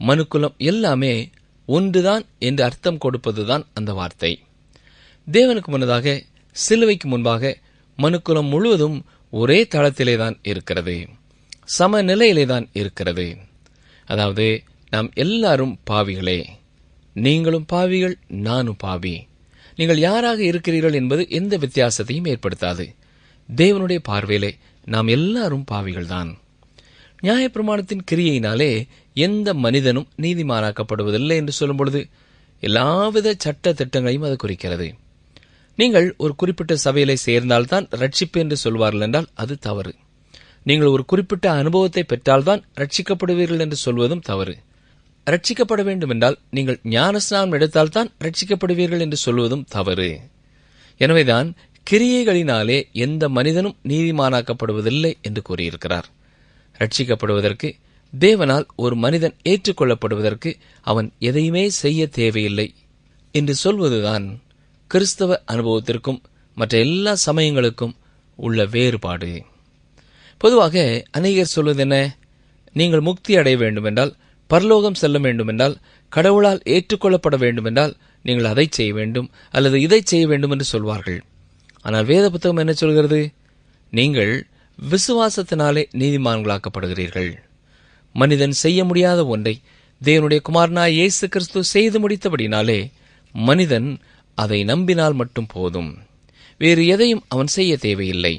மனுக்குலம் எல்லாமே ஒன்றுதான் என்று அர்த்தம் கொடுப்பதுதான் அந்த வார்த்தை தேவனுக்கு முன்னதாக சிலுவைக்கு முன்பாக மனுக்குலம் முழுவதும் ஒரே தளத்திலே தான் இருக்கிறது சமநிலையிலே தான் இருக்கிறது அதாவது நாம் எல்லாரும் பாவிகளே நீங்களும் பாவிகள் நானும் பாவி நீங்கள் யாராக இருக்கிறீர்கள் என்பது எந்த வித்தியாசத்தையும் ஏற்படுத்தாது தேவனுடைய பார்வையிலே நாம் எல்லாரும் பாவிகள்தான் நியாயப்பிரமாணத்தின் கிரியையினாலே எந்த மனிதனும் நீதிமானாக்கப்படுவதில்லை என்று சொல்லும் பொழுது எல்லாவித சட்ட திட்டங்களையும் அது குறிக்கிறது நீங்கள் ஒரு குறிப்பிட்ட சபையிலே சேர்ந்தால்தான் ரட்சிப்பு என்று சொல்வார்கள் என்றால் அது தவறு நீங்கள் ஒரு குறிப்பிட்ட அனுபவத்தை பெற்றால்தான் ரட்சிக்கப்படுவீர்கள் என்று சொல்வதும் தவறு ரட்சிக்கப்பட வேண்டும் என்றால் நீங்கள் ஞானஸ்நானம் எடுத்தால்தான் ரட்சிக்கப்படுவீர்கள் என்று சொல்வதும் தவறு எனவேதான் கிரியைகளினாலே எந்த மனிதனும் நீதிமானாக்கப்படுவதில்லை என்று கூறியிருக்கிறார் ரட்சிக்கப்படுவதற்கு தேவனால் ஒரு மனிதன் ஏற்றுக்கொள்ளப்படுவதற்கு அவன் எதையுமே செய்ய தேவையில்லை என்று சொல்வதுதான் கிறிஸ்தவ அனுபவத்திற்கும் மற்ற எல்லா சமயங்களுக்கும் உள்ள வேறுபாடு பொதுவாக அநேகர் சொல்வது என்ன நீங்கள் முக்தி அடைய வேண்டுமென்றால் பரலோகம் செல்ல வேண்டுமென்றால் கடவுளால் ஏற்றுக்கொள்ளப்பட வேண்டுமென்றால் நீங்கள் அதை செய்ய வேண்டும் அல்லது இதை செய்ய வேண்டும் என்று சொல்வார்கள் ஆனால் வேத புத்தகம் என்ன சொல்கிறது நீங்கள் விசுவாசத்தினாலே நீதிமான்களாக்கப்படுகிறீர்கள் மனிதன் செய்ய முடியாத ஒன்றை தேவனுடைய குமாரனாய் இயேசு கிறிஸ்து செய்து முடித்தபடினாலே மனிதன் அதை நம்பினால் மட்டும் போதும் வேறு எதையும் அவன் செய்ய தேவையில்லை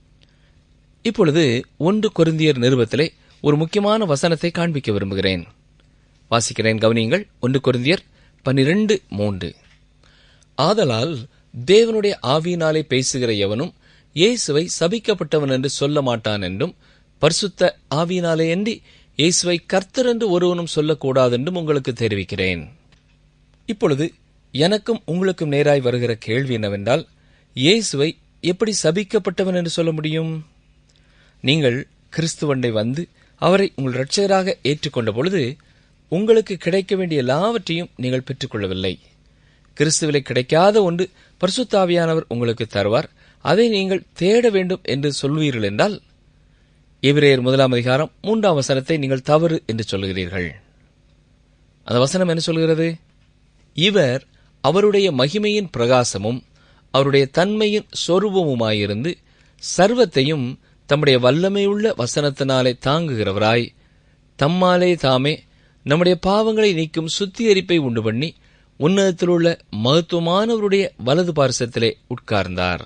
இப்பொழுது ஒன்று கொரிந்தியர் நிருபத்திலே ஒரு முக்கியமான வசனத்தை காண்பிக்க விரும்புகிறேன் வாசிக்கிறேன் கவனியுங்கள் ஒன்று கொரிந்தியர் பன்னிரண்டு மூன்று ஆதலால் தேவனுடைய ஆவியினாலே பேசுகிற எவனும் இயேசுவை சபிக்கப்பட்டவன் என்று சொல்ல மாட்டான் என்றும் பரிசுத்த ஆவியினாலே அன்றி இயேசுவை கர்த்தர் என்று ஒருவனும் சொல்லக்கூடாது என்றும் உங்களுக்கு தெரிவிக்கிறேன் இப்பொழுது எனக்கும் உங்களுக்கும் நேராய் வருகிற கேள்வி என்னவென்றால் இயேசுவை எப்படி சபிக்கப்பட்டவன் என்று சொல்ல முடியும் நீங்கள் கிறிஸ்துவண்டை வந்து அவரை உங்கள் இரட்சகராக ஏற்றுக்கொண்ட பொழுது உங்களுக்கு கிடைக்க வேண்டிய எல்லாவற்றையும் நீங்கள் பெற்றுக்கொள்ளவில்லை கிறிஸ்துவிலே கிடைக்காத ஒன்று பரிசுத்தாவியானவர் உங்களுக்கு தருவார் அதை நீங்கள் தேட வேண்டும் என்று சொல்வீர்கள் என்றால் எபிரேயர் முதலாம் அதிகாரம் மூன்றாம் வசனத்தை நீங்கள் தவறு என்று சொல்கிறீர்கள் அந்த வசனம் என்ன சொல்கிறது இவர் அவருடைய மகிமையின் பிரகாசமும் அவருடைய தன்மையின் சொரூபமுமாயிருந்து சர்வத்தையும் தம்முடைய வல்லமையுள்ள வசனத்தினாலே தாங்குகிறவராய் தம்மாலே தாமே நம்முடைய பாவங்களை நீக்கும் சுத்திகரிப்பை உண்டு பண்ணி உன்னதத்திலுள்ள மகத்துவமானவருடைய வலது பார்சத்திலே உட்கார்ந்தார்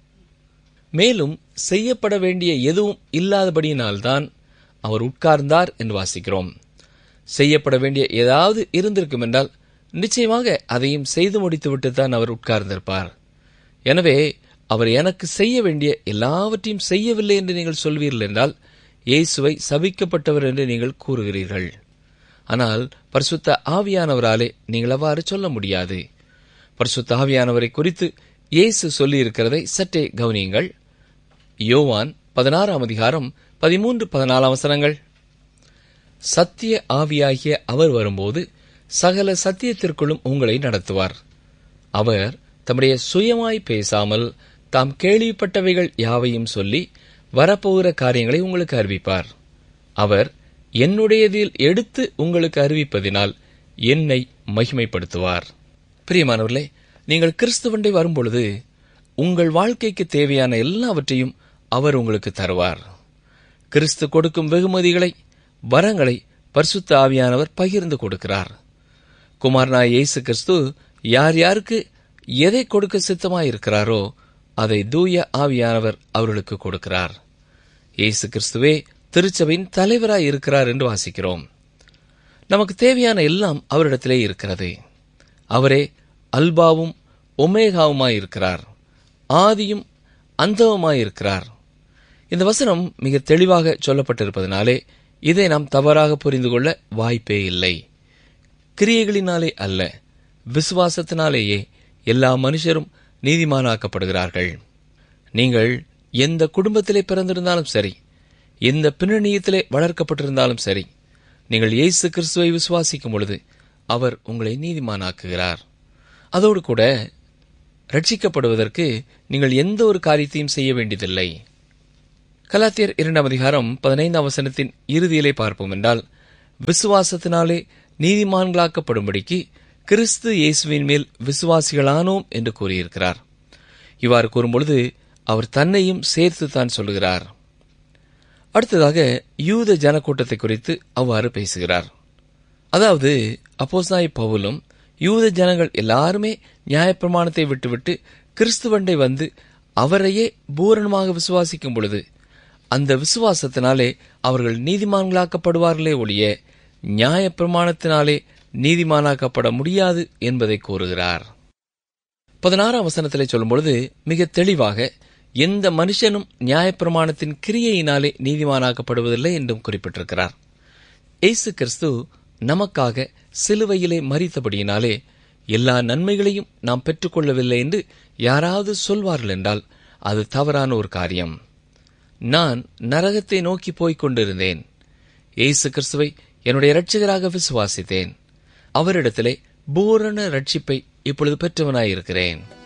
மேலும் செய்யப்பட வேண்டிய எதுவும் இல்லாதபடியினால்தான் அவர் உட்கார்ந்தார் என்று வாசிக்கிறோம் செய்யப்பட வேண்டிய ஏதாவது இருந்திருக்கும் என்றால் நிச்சயமாக அதையும் செய்து முடித்துவிட்டுத்தான் அவர் உட்கார்ந்திருப்பார் எனவே அவர் எனக்கு செய்ய வேண்டிய எல்லாவற்றையும் செய்யவில்லை என்று நீங்கள் சொல்வீர்கள் என்றால் இயேசுவை சபிக்கப்பட்டவர் என்று நீங்கள் கூறுகிறீர்கள் ஆனால் பரிசுத்த ஆவியானவராலே நீங்கள் அவ்வாறு சொல்ல முடியாது பரிசுத்த ஆவியானவரை குறித்து இயேசு சொல்லியிருக்கிறதை சற்றே கவனியுங்கள் யோவான் பதினாறாம் அதிகாரம் பதிமூன்று பதினாலாம் வசனங்கள் சத்திய ஆவியாகிய அவர் வரும்போது சகல சத்தியத்திற்குள்ளும் உங்களை நடத்துவார் அவர் தம்முடைய சுயமாய் பேசாமல் தாம் கேள்விப்பட்டவைகள் யாவையும் சொல்லி வரப்போகிற காரியங்களை உங்களுக்கு அறிவிப்பார் அவர் என்னுடையதில் எடுத்து உங்களுக்கு அறிவிப்பதினால் என்னை மகிமைப்படுத்துவார் பிரியமானவர்களே நீங்கள் கிறிஸ்துவண்டை வரும்பொழுது உங்கள் வாழ்க்கைக்கு தேவையான எல்லாவற்றையும் அவர் உங்களுக்கு தருவார் கிறிஸ்து கொடுக்கும் வெகுமதிகளை வரங்களை பரிசுத்த ஆவியானவர் பகிர்ந்து கொடுக்கிறார் குமாரனாய் இயேசு கிறிஸ்து யார் யாருக்கு எதை கொடுக்க சித்தமாயிருக்கிறாரோ அதை தூய ஆவியானவர் அவர்களுக்கு கொடுக்கிறார் இயேசு கிறிஸ்துவே திருச்சபையின் தலைவராய் இருக்கிறார் என்று வாசிக்கிறோம் நமக்கு தேவையான எல்லாம் அவரிடத்திலே இருக்கிறது அவரே அல்பாவும் ஒமேகாவுமாய் இருக்கிறார் ஆதியும் அந்தவுமாய் இருக்கிறார் இந்த வசனம் மிக தெளிவாக சொல்லப்பட்டிருப்பதனாலே இதை நாம் தவறாக புரிந்து கொள்ள வாய்ப்பே இல்லை கிரியைகளினாலே அல்ல விசுவாசத்தினாலேயே எல்லா மனுஷரும் நீதிமானாக்கப்படுகிறார்கள் நீங்கள் எந்த குடும்பத்திலே பிறந்திருந்தாலும் சரி எந்த பின்னணியத்திலே வளர்க்கப்பட்டிருந்தாலும் சரி நீங்கள் இயேசு கிறிஸ்துவை விசுவாசிக்கும் பொழுது அவர் உங்களை நீதிமானாக்குகிறார் அதோடு கூட ரட்சிக்கப்படுவதற்கு நீங்கள் எந்த ஒரு காரியத்தையும் செய்ய வேண்டியதில்லை கலாத்தியர் இரண்டாம் அதிகாரம் பதினைந்தாம் வசனத்தின் இறுதியிலே பார்ப்போம் என்றால் விசுவாசத்தினாலே நீதிமான்களாக்கப்படும்படிக்கு கிறிஸ்து இயேசுவின் மேல் விசுவாசிகளானோம் என்று கூறியிருக்கிறார் இவ்வாறு கூறும்பொழுது அவர் தன்னையும் சேர்த்து தான் சொல்லுகிறார் அடுத்ததாக யூத ஜனக்கூட்டத்தை குறித்து அவ்வாறு பேசுகிறார் அதாவது அப்போஸ்தாய் பவுலும் யூத ஜனங்கள் எல்லாருமே நியாயப்பிரமாணத்தை விட்டுவிட்டு கிறிஸ்துவண்டை வந்து அவரையே பூரணமாக விசுவாசிக்கும் பொழுது அந்த விசுவாசத்தினாலே அவர்கள் நீதிமான்களாக்கப்படுவார்களே ஒழிய நியாயப்பிரமாணத்தினாலே நீதிமானாக்கப்பட முடியாது என்பதை கூறுகிறார் பதினாறாம் வசனத்திலே சொல்லும்பொழுது மிக தெளிவாக எந்த மனுஷனும் நியாயப்பிரமாணத்தின் கிரியையினாலே நீதிமானாக்கப்படுவதில்லை என்றும் குறிப்பிட்டிருக்கிறார் இயேசு கிறிஸ்து நமக்காக சிலுவையிலே மறித்தபடியினாலே எல்லா நன்மைகளையும் நாம் பெற்றுக்கொள்ளவில்லை என்று யாராவது சொல்வார்கள் என்றால் அது தவறான ஒரு காரியம் நான் நரகத்தை நோக்கி போய்க் கொண்டிருந்தேன் இயேசு கிறிஸ்துவை என்னுடைய இரட்சகராக விசுவாசித்தேன் அவரிடத்திலே பூரண ரட்சிப்பை இப்பொழுது பெற்றவனாயிருக்கிறேன்